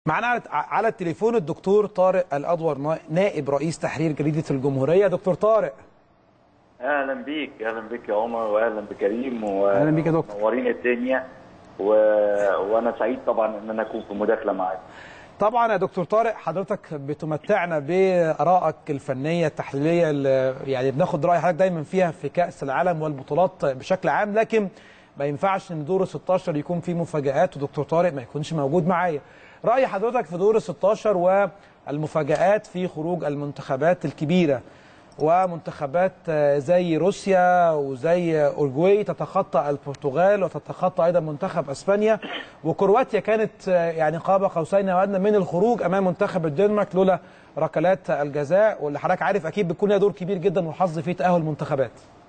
معنا على التليفون الدكتور طارق الأدور نائب رئيس تحرير جريدة الجمهورية دكتور طارق اهلا بيك اهلا بيك يا عمر واهلا بكريم و... أهلا بيك يا دكتور. منورين الدنيا و... وانا سعيد طبعا ان انا اكون في مداخله معاك طبعا يا دكتور طارق حضرتك بتمتعنا بآرائك الفنية التحليلية اللي يعني بناخد رأي حضرتك دايما فيها في كأس العالم والبطولات بشكل عام لكن ما ينفعش ان دور ال 16 يكون فيه مفاجآت ودكتور طارق ما يكونش موجود معايا. رأي حضرتك في دور ال 16 والمفاجآت في خروج المنتخبات الكبيرة ومنتخبات زي روسيا وزي اورجواي تتخطى البرتغال وتتخطى ايضا منتخب اسبانيا وكرواتيا كانت يعني قاب قوسين او ادنى من الخروج امام منتخب الدنمارك لولا ركلات الجزاء واللي حضرتك عارف اكيد بيكون لها دور كبير جدا وحظ في تاهل المنتخبات.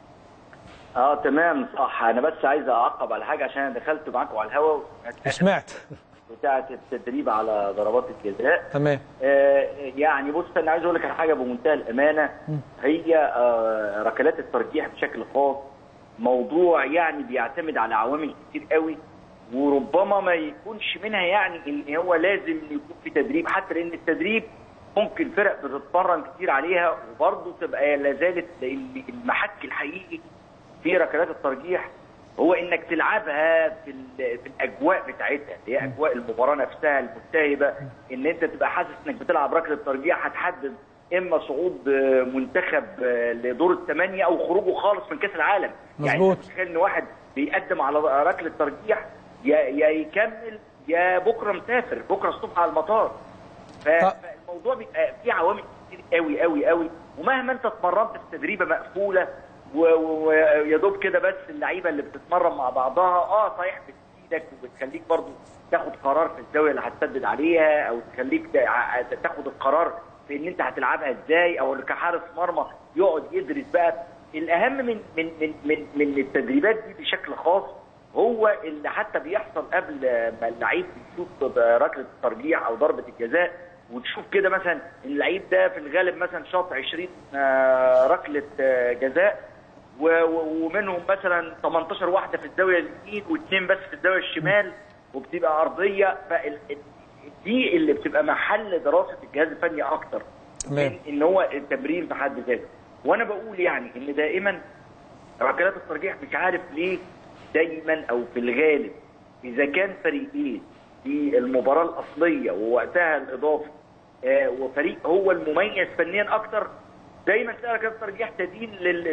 اه تمام صح انا بس عايز اعقب على حاجه عشان انا دخلت معاكم على الهواء سمعت بتاعه التدريب على ضربات الجزاء تمام آه يعني بص انا عايز اقول لك على حاجه بمنتهى الامانه هي آه ركلات الترجيح بشكل خاص موضوع يعني بيعتمد على عوامل كتير قوي وربما ما يكونش منها يعني ان هو لازم يكون في تدريب حتى لان التدريب ممكن فرق بتتمرن كتير عليها وبرضه تبقى لا زالت لان المحك الحقيقي في ركلات الترجيح هو انك تلعبها في في الاجواء بتاعتها اللي هي اجواء المباراه نفسها الملتهبه ان انت تبقى حاسس انك بتلعب ركله ترجيح هتحدد اما صعود منتخب لدور الثمانيه او خروجه خالص من كاس العالم مظبوط. يعني تخيل ان واحد بيقدم على ركله ترجيح يا يا يكمل يا بكره مسافر بكره الصبح على المطار فالموضوع بيبقى فيه عوامل كتير قوي قوي قوي ومهما انت اتمرنت في تدريبه مقفوله ويا دوب كده بس اللعيبه اللي بتتمرن مع بعضها اه صحيح بتفيدك وبتخليك برضو تاخد قرار في الزاويه اللي هتسدد عليها او تخليك تاخد القرار في ان انت هتلعبها ازاي او كحارس مرمى يقعد يدرس بقى الاهم من من من من, من التدريبات دي بشكل خاص هو اللي حتى بيحصل قبل ما اللعيب يشوط ركله الترجيح او ضربه الجزاء وتشوف كده مثلا اللعيب ده في الغالب مثلا شاط 20 ركله جزاء ومنهم مثلا 18 واحده في الزاويه اليمين واثنين بس في الزاويه الشمال وبتبقى ارضيه دي اللي بتبقى محل دراسه الجهاز الفني اكتر من ان هو التمرين في حد ذاته وانا بقول يعني ان دائما ركلات الترجيح مش عارف ليه دايما او في الغالب اذا كان فريقين في المباراه الاصليه ووقتها الاضافي آه وفريق هو المميز فنيا اكتر دايما تلاقي ركلات الترجيح تدين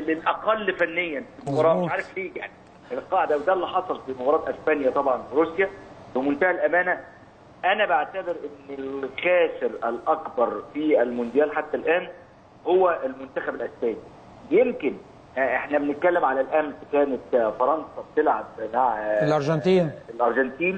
للاقل فنيا في المباراه مش عارف ليه يعني القاعده وده اللي حصل في مباراه اسبانيا طبعا روسيا بمنتهى الامانه انا بعتبر ان الخاسر الاكبر في المونديال حتى الان هو المنتخب الاسباني يمكن احنا بنتكلم على الامس كانت فرنسا بتلعب مع الارجنتين الارجنتين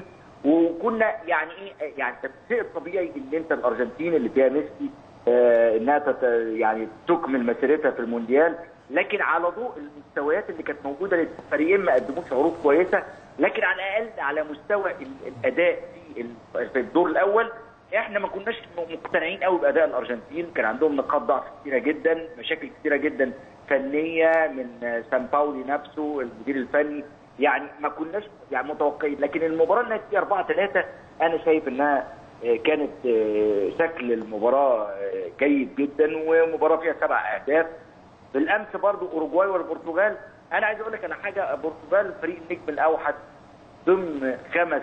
وكنا يعني ايه يعني الشيء الطبيعي ان انت الارجنتين اللي فيها ميسي آه انها تت يعني تكمل مسيرتها في المونديال لكن على ضوء المستويات اللي كانت موجوده للفريقين ما قدموش عروض كويسه لكن على الاقل على مستوى الاداء في في الدور الاول احنا ما كناش مقتنعين قوي باداء الارجنتين كان عندهم نقاط ضعف كثيره جدا مشاكل كثيره جدا فنيه من سان باولي نفسه المدير الفني يعني ما كناش يعني متوقعين لكن المباراه اللي فيها 4 3 انا شايف انها كانت شكل المباراه جيد جدا ومباراه فيها سبع اهداف بالامس برضو اوروجواي والبرتغال انا عايز اقول لك على حاجه البرتغال فريق النجم الاوحد ضمن خمس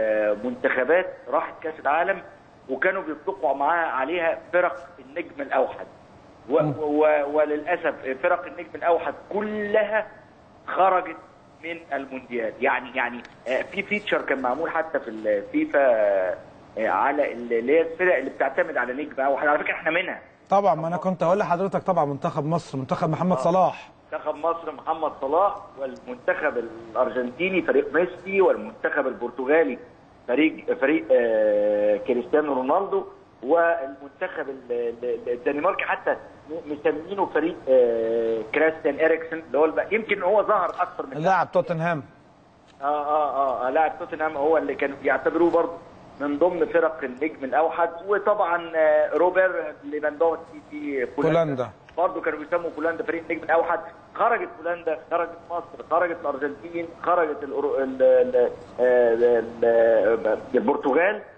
منتخبات راحت كاس العالم وكانوا بيطلقوا معاها عليها فرق النجم الاوحد و و وللاسف فرق النجم الاوحد كلها خرجت من المونديال يعني يعني في فيتشر كان معمول حتى في الفيفا على اللي هي الفرق اللي بتعتمد على نجم اوحد على فكره احنا منها طبعا ما انا كنت اقول لحضرتك طبعا منتخب مصر منتخب محمد صلاح منتخب مصر محمد صلاح والمنتخب الارجنتيني فريق ميسي والمنتخب البرتغالي فريق فريق آه كريستيانو رونالدو والمنتخب الدنماركي حتى مسمينه فريق آه كريستيان اريكسن اللي هو يمكن هو ظهر اكثر من لاعب توتنهام اه اه اه لاعب توتنهام هو اللي كانوا بيعتبروه برضه من ضمن فرق النجم الاوحد وطبعا روبر ليفاندوفسكي في بولندا برضه كانوا بيسموا بولندا فريق النجم الاوحد خرجت بولندا خرجت مصر خرجت الارجنتين خرجت الأورو... ال... ال... ال... البرتغال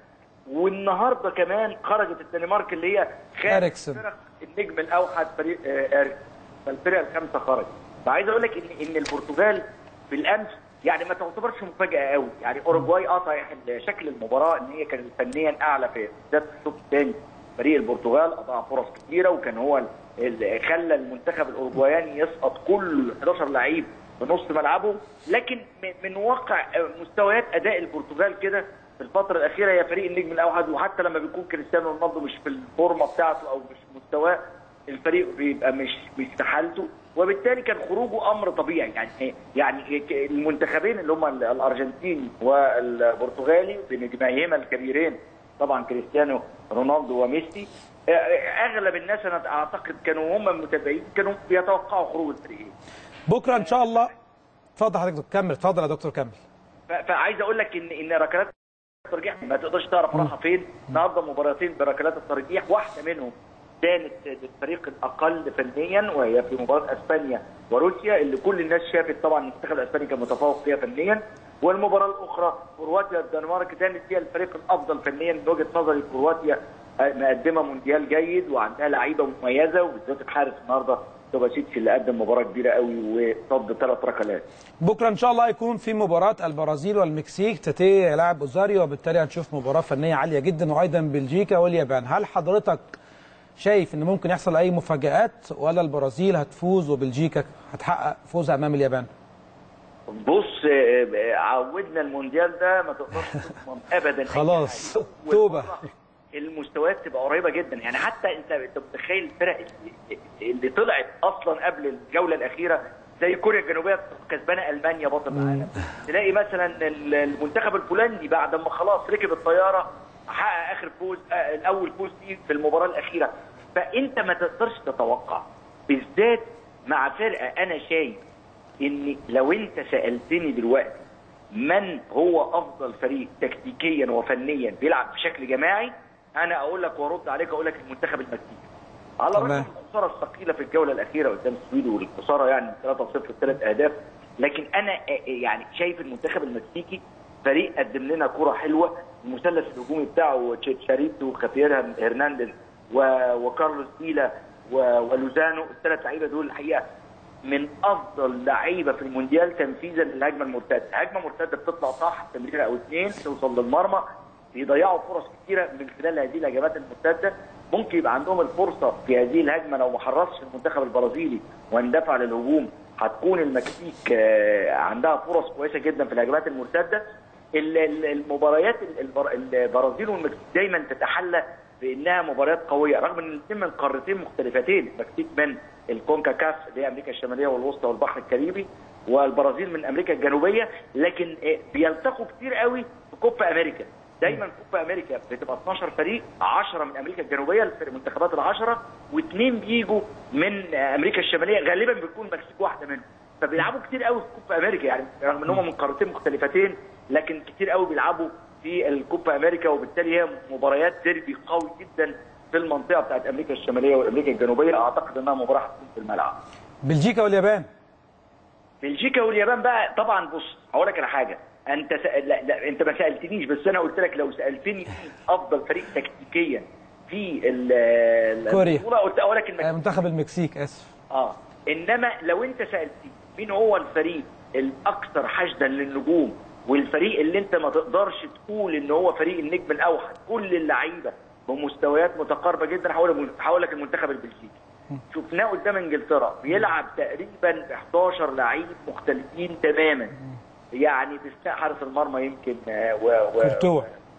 والنهارده كمان خرجت الدنمارك اللي هي خارج إريكسن. فرق النجم الاوحد فريق آه، إريكسن فالفرقه الخامسه خرجت فعايز اقول لك ان ان البرتغال بالامس يعني ما تعتبرش مفاجاه قوي يعني اوروجواي اه صحيح شكل المباراه ان هي كانت فنيا اعلى في بالذات في الشوط الثاني فريق البرتغال اضاع فرص كثيره وكان هو اللي خلى المنتخب الاوروجواياني يسقط كل 11 لعيب في نص ملعبه لكن من- من واقع مستويات اداء البرتغال كده في الفتره الاخيره هي فريق النجم الاوحد وحتى لما بيكون كريستيانو رونالدو مش في الفورمه بتاعته او مش في مستواه الفريق بيبقى مش مش في حالته وبالتالي كان خروجه امر طبيعي يعني يعني المنتخبين اللي هم الارجنتيني والبرتغالي بنجميهما الكبيرين طبعا كريستيانو رونالدو وميسي اغلب الناس انا اعتقد كانوا هم المتابعين كانوا بيتوقعوا خروج الفريقين بكره ان شاء الله اتفضل حضرتك كمل اتفضل يا دكتور كمل ف- فعايز اقول لك ان ان ركلات الترجيح ما تقدرش تعرف راحه فين النهارده مباراتين بركلات الترجيح واحده منهم كانت للفريق الاقل فنيا وهي في مباراه اسبانيا وروسيا اللي كل الناس شافت طبعا المنتخب الاسباني كان متفوق فيها فنيا والمباراه الاخرى كرواتيا الدنمارك كانت هي الفريق الافضل فنيا من وجهه نظري كرواتيا آه، مقدمه مونديال جيد وعندها لعيبه مميزه وبالذات الحارس النهارده توباسيتش اللي قدم مباراه كبيره قوي وصد ثلاث ركلات بكره ان شاء الله هيكون في مباراه البرازيل والمكسيك تاتيه يلعب اوزاريو وبالتالي هنشوف مباراه فنيه عاليه جدا وايضا بلجيكا واليابان هل حضرتك شايف ان ممكن يحصل اي مفاجات ولا البرازيل هتفوز وبلجيكا هتحقق فوزها امام اليابان بص آه، آه، عودنا المونديال ده ما تقدرش تضمن ابدا أي خلاص. حاجة. توبة. والمرة المستويات تبقى قريبه جدا يعني حتى انت انت متخيل الفرق اللي- اللي طلعت اصلا قبل الجوله الاخيره زي كوريا الجنوبيه كسبانه المانيا بطل العالم تلاقي مثلا ال- المنتخب البولندي بعد ما خلاص ركب الطياره حقق اخر فوز آه، الاول فوز ليه في المباراه الاخيره فانت ما تقدرش تتوقع بالذات مع فرقه انا شايف ان لو انت سالتني دلوقتي من هو افضل فريق تكتيكيا وفنيا بيلعب بشكل جماعي انا اقول لك وارد عليك اقول لك المنتخب المكسيكي على الرغم تمام. من الخساره الثقيله في الجوله الاخيره قدام السويد والخساره يعني 3-0 ثلاث اهداف لكن انا آه، يعني شايف المنتخب المكسيكي فريق قدم لنا كره حلوه المثلث الهجومي بتاعه تشاريتو وخافير هرنانديز و- وكارلوس ديلا و- ولوزانو الثلاث لعيبه دول الحقيقه من افضل لعيبه في المونديال تنفيذا للهجمه المرتده، هجمه مرتده بتطلع صح تمريره او اثنين توصل للمرمى بيضيعوا فرص كثيره من خلال هذه الهجمات المرتده، ممكن يبقى عندهم الفرصه في هذه الهجمه لو ما حرصش المنتخب البرازيلي واندفع للهجوم هتكون المكسيك آه، عندها فرص كويسه جدا في الهجمات المرتده. ال- ال- المباريات البر- البرازيل والمكسيك دايما تتحلى بانها مباريات قويه رغم ان الاثنين من قارتين مختلفتين المكسيك من الكونكاكاف اللي هي امريكا الشماليه والوسطى والبحر الكاريبي والبرازيل من امريكا الجنوبيه لكن آه، بيلتقوا كتير قوي في كوبا امريكا دايما كوبا امريكا بتبقى 12 فريق 10 من امريكا الجنوبيه المنتخبات العشره واثنين بيجوا من آه، امريكا الشماليه غالبا بيكون المكسيك واحده منهم فبيلعبوا كتير قوي في كوبا امريكا يعني رغم ان هم من قارتين مختلفتين لكن كتير قوي بيلعبوا في الكوبا امريكا وبالتالي هي مباريات ديربي قوي جدا في المنطقه بتاعت امريكا الشماليه وامريكا الجنوبيه اعتقد انها مباراه هتكون في الملعب. بلجيكا واليابان بلجيكا واليابان بقى طبعا بص هقول لك على حاجه انت سأل... لا, لا انت ما سالتنيش بس انا قلت لك لو سالتني مين افضل فريق تكتيكيا في ال- ال- كوريا. البطوله قلت اقول لك آه، المكسيك منتخب المكسيك اسف اه انما لو انت سالتني مين هو الفريق الاكثر حشدا للنجوم والفريق اللي انت ما تقدرش تقول ان هو فريق النجم الاوحد كل اللعيبه بمستويات متقاربه جدا هقول هقول لك المنتخب البلجيكي شفناه قدام انجلترا بيلعب تقريبا 11 لعيب مختلفين تماما يعني باستثناء حارس المرمى يمكن آه، و و كورتوا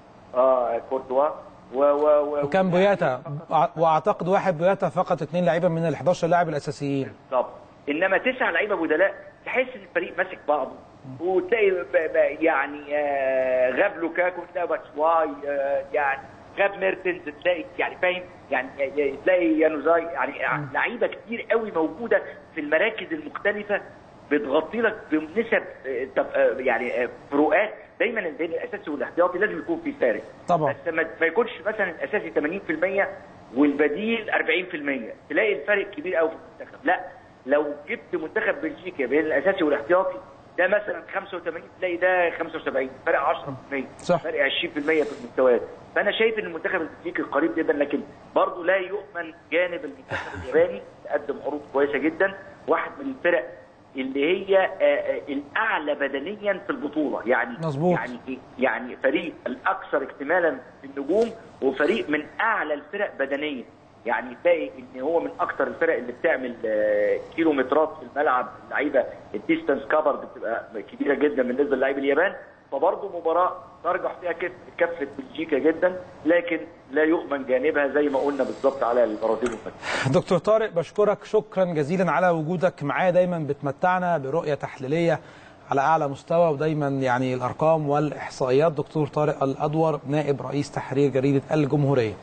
اه كورتوا و و و وكان بوياتا واعتقد واحد بوياتا فقط اثنين لعيبه من ال 11 لاعب الاساسيين بالظبط انما تسع لعيبه بدلاء تحس ان الفريق ماسك بعضه وتلاقي ب- ب- يعني آه، غاب لوكاكو تلاقي باتشواي آه، يعني غاب ميرتنز تلاقي يعني فاهم يعني آه، تلاقي يانوزاي يعني لعيبه كتير قوي موجوده في المراكز المختلفه بتغطي لك بنسب آه، طب- آه، يعني آه، فروقات دايما بين الاساسي والاحتياطي لازم يكون في فارق طبعا. بس ما ما يكونش مثلا الاساسي 80% والبديل 40% تلاقي الفرق كبير قوي في المنتخب لا لو جبت منتخب بلجيكا بين الاساسي والاحتياطي ده مثلا 85 تلاقي ده 75 فرق 10% صح. فرق 20% في المستويات فانا شايف ان المنتخب المكسيكي قريب جدا لكن برضه لا يؤمن جانب المنتخب الياباني تقدم عروض كويسه جدا واحد من الفرق اللي هي آه، آه، الاعلى بدنيا في البطوله يعني مظبوط. يعني إيه؟ يعني فريق الاكثر اكتمالا في النجوم وفريق من اعلى الفرق بدنيا يعني تلاقي ان هو من اكثر الفرق اللي بتعمل آه، كيلومترات في الملعب اللعيبه الديستانس كفر بتبقى كبيره جدا بالنسبه للاعيب اليابان فبرضه مباراه ترجح فيها كف كفه بلجيكا جدا لكن لا يؤمن جانبها زي ما قلنا بالظبط على البرازيل والمكسيك دكتور طارق بشكرك شكرا جزيلا على وجودك معايا دايما بتمتعنا برؤيه تحليليه على اعلى مستوى ودايما يعني الارقام والاحصائيات دكتور طارق الادور نائب رئيس تحرير جريده الجمهوريه